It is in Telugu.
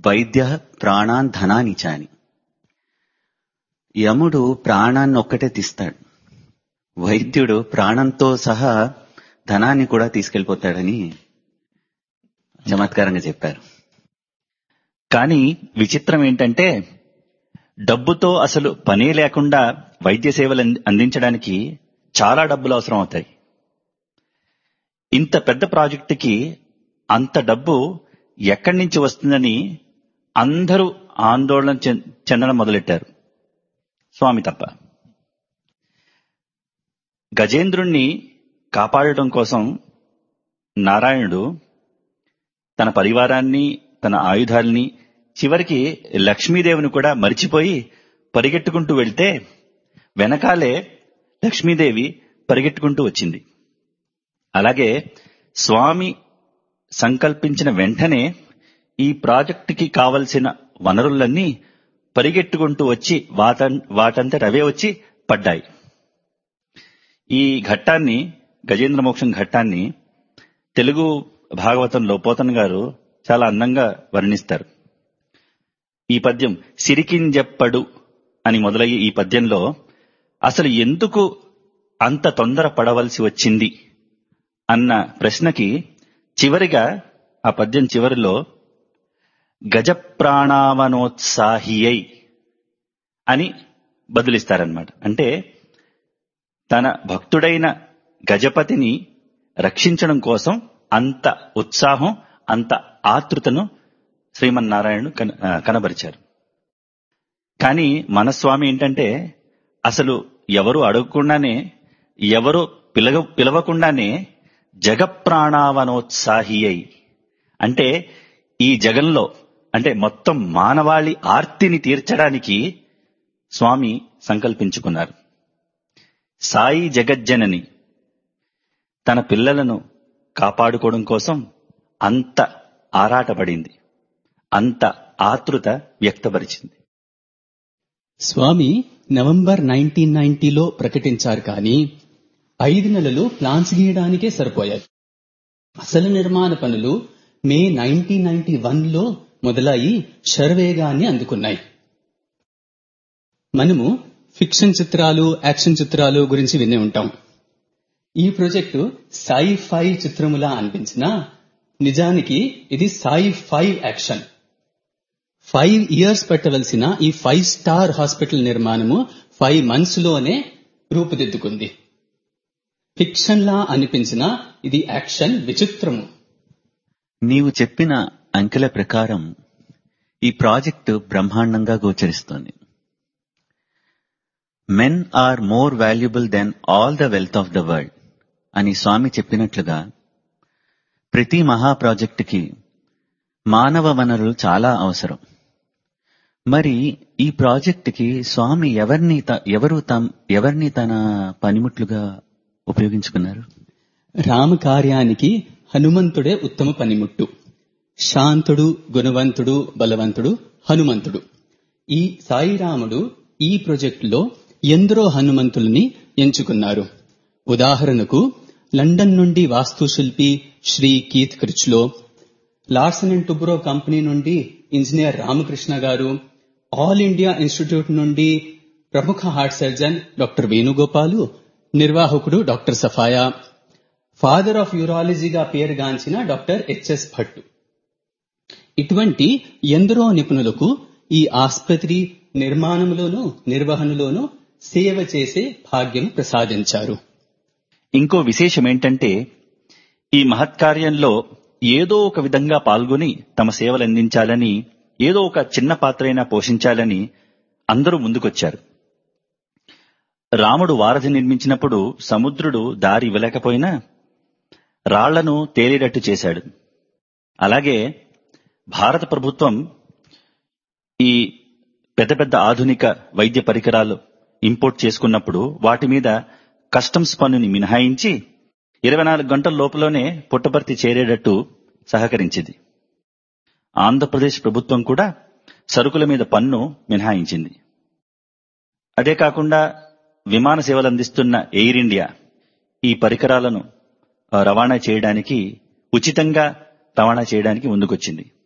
వైద్య ప్రాణాన్ ధనాని చాని యముడు ప్రాణాన్ని ఒక్కటే తీస్తాడు వైద్యుడు ప్రాణంతో సహా ధనాన్ని కూడా తీసుకెళ్లిపోతాడని చమత్కారంగా చెప్పారు కానీ విచిత్రం ఏంటంటే డబ్బుతో అసలు పనే లేకుండా వైద్య సేవలు అంది- అందించడానికి చాలా డబ్బులు అవసరం అవుతాయి ఇంత పెద్ద ప్రాజెక్టుకి అంత డబ్బు ఎక్కడి నుంచి వస్తుందని అందరూ ఆందోళన చెం- చెందడం మొదలెట్టారు స్వామి తప్ప గజేంద్రుణ్ణి కాపాడటం కోసం నారాయణుడు తన పరివారాన్ని తన ఆయుధాల్ని చివరికి లక్ష్మీదేవిని కూడా మరిచిపోయి పరిగెట్టుకుంటూ వెళ్తే వెనకాలే లక్ష్మీదేవి పరిగెట్టుకుంటూ వచ్చింది అలాగే స్వామి సంకల్పించిన వెంటనే ఈ ప్రాజెక్టుకి కావలసిన వనరులన్నీ పరిగెట్టుకుంటూ వచ్చి వాట వాటంతట అవే వచ్చి పడ్డాయి ఈ ఘట్టాన్ని గజేంద్ర మోక్షం ఘట్టాన్ని తెలుగు భాగవతంలో పోతన్ గారు చాలా అందంగా వర్ణిస్తారు ఈ పద్యం సిరికింజెప్పడు అని మొదలయ్యే ఈ పద్యంలో అసలు ఎందుకు అంత తొందర పడవలసి వచ్చింది అన్న ప్రశ్నకి చివరిగా ఆ పద్యం చివరిలో గజప్రాణావనోత్సాహియై అని బదులిస్తారనమాట అంటే తన భక్తుడైన గజపతిని రక్షించడం కోసం అంత ఉత్సాహం అంత ఆతృతను శ్రీమన్నారాయణుడు కన ఆ, కనబరిచారు కానీ మన స్వామి ఏంటంటే అసలు ఎవరు అడగకుండానే ఎవరు పిలగ పిలవకుండానే జగప్రాణావనోత్సాహి అయి అంటే ఈ జగంలో అంటే మొత్తం మానవాళి ఆర్తిని తీర్చడానికి స్వామి సంకల్పించుకున్నారు సాయి జగజ్జనని తన పిల్లలను కాపాడుకోవడం కోసం అంత ఆరాటపడింది అంత ఆతృత వ్యక్తపరిచింది స్వామి నవంబర్ నైన్టీన్ నైన్టీలో ప్రకటించారు కానీ ఐదు నెలలు ప్లాన్స్ గీయడానికే సరిపోయాయి అసలు నిర్మాణ పనులు మే నైన్టీన్ నైన్టీ వన్లో మొదలయ్యి శరవేగాన్ని అందుకున్నాయి మనము ఫిక్షన్ చిత్రాలు యాక్షన్ చిత్రాలు గురించి వినే ఉంటాం ఈ ప్రాజెక్టు సై ఫై చిత్రములా అనిపించినా నిజానికి ఇది సై ఫైవ్ యాక్షన్ ఫైవ్ ఇయర్స్ పెట్టవలసిన ఈ ఫైవ్ స్టార్ హాస్పిటల్ నిర్మాణము ఫైవ్ మంత్స్ లోనే రూపుదిద్దుకుంది ఫిక్షన్ లా అనిపించిన ఇది యాక్షన్ విచిత్రము నీవు చెప్పిన అంకెల ప్రకారం ఈ ప్రాజెక్టు బ్రహ్మాండంగా గోచరిస్తోంది men are more valuable than all the wealth of the world అని స్వామి చెప్పినట్లుగా ప్రతి మహా ప్రాజెక్టుకి మానవ వనరులు చాలా అవసరం మరి ఈ ప్రాజెక్టుకి స్వామి ఎవరిని త- ఎవరు తమ్ ఎవరిని తన పనిముట్లుగా ఉపయోగించుకున్నారు రామకార్యానికి హనుమంతుడే ఉత్తమ పనిముట్టు శాంతుడు గుణవంతుడు బలవంతుడు హనుమంతుడు ఈ సాయిరాముడు ఈ ప్రాజెక్టులో ఎందరో హనుమంతుల్ని ఎంచుకున్నారు ఉదాహరణకు లండన్ నుండి వాస్తుశిల్పి Shri Keith Critchlow Larsen and Toubro company నుండి engineer Ramakrishna garu All India institute నుండి ప్రముఖ హార్ట్ సర్జన్ డాక్టర్ వేణుగోపాలు నిర్వాహకుడు డాక్టర్ సఫాయా ఫాదర్ ఆఫ్ యూరాలజీగా పేరుగాంచిన డాక్టర్ హెచ్ఎస్ భట్ ఇటువంటి ఎందరో నిపుణులకు ఈ ఆసుపత్రి నిర్మాణంలోనూ నిర్వహణలోనూ సేవ చేసే భాగ్యం ప్రసాదించారు ఇంకో విశేషం ఏంటంటే ఈ మహత్కార్యంలో ఏదో ఒక విధంగా పాల్గొని తమ సేవలు అందించాలని ఏదో ఒక చిన్న పాత్రైనా పోషించాలని అందరూ ముందుకొచ్చారు రాముడు వారధి నిర్మించినప్పుడు సముద్రుడు దారి ఇవ్వలేకపోయినా రాళ్లను తేలేటట్టు చేశాడు అలాగే భారత ప్రభుత్వం ఈ పెద్ద పెద్ద ఆధునిక వైద్య పరికరాలు ఇంపోర్ట్ చేసుకున్నప్పుడు వాటి మీద కస్టమ్స్ పన్నుని మినహాయించి ఇరవై నాలుగు గంటల లోపలనే పుట్టపర్తి చేరేటట్టు సహకరించింది ఆంధ్రప్రదేశ్ ప్రభుత్వం కూడా సరుకుల మీద పన్ను మినహాయించింది అదే కాకుండా విమాన సేవలు అందిస్తున్న ఎయిర్ ఇండియా ఈ పరికరాలను ఆ, రవాణా చేయడానికి ఉచితంగా రవాణా చేయడానికి ముందుకొచ్చింది